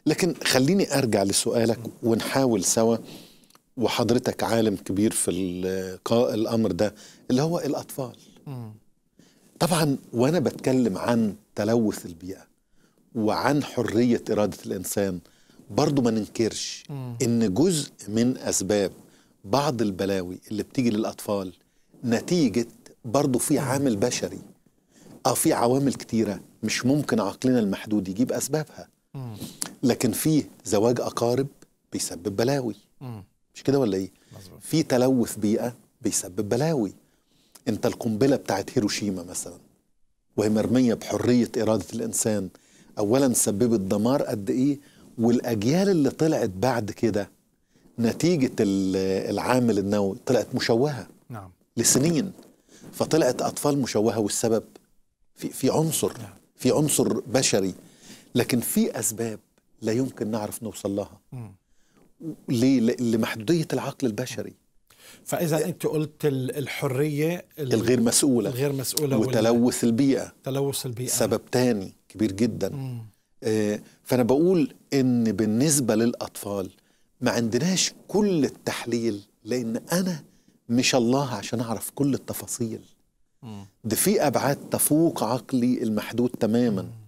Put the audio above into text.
لكن خليني ارجع لسؤالك ونحاول سوا وحضرتك عالم كبير في الامر ده اللي هو الاطفال طبعا وانا بتكلم عن تلوث البيئه وعن حريه اراده الانسان برضو ما ننكرش ان جزء من اسباب بعض البلاوي اللي بتيجي للاطفال نتيجه برضو في عامل بشري اه في عوامل كتيره مش ممكن عقلنا المحدود يجيب اسبابها لكن في زواج اقارب بيسبب بلاوي مش كده ولا ايه في تلوث بيئه بيسبب بلاوي انت القنبله بتاعت هيروشيما مثلا وهي مرميه بحريه اراده الانسان اولا سببت دمار قد ايه والاجيال اللي طلعت بعد كده نتيجه العامل النووي طلعت مشوهه نعم لسنين فطلعت اطفال مشوهه والسبب في في عنصر نعم. في عنصر بشري لكن في اسباب لا يمكن نعرف نوصل لها ليه لمحدوديه العقل البشري فاذا انت قلت الحريه الغير مسؤوله الغير مسؤوله وتلوث البيئه تلوث البيئه سبب تاني كبير جدا آه فانا بقول ان بالنسبه للاطفال ما عندناش كل التحليل لان انا مش الله عشان اعرف كل التفاصيل ده في ابعاد تفوق عقلي المحدود تماما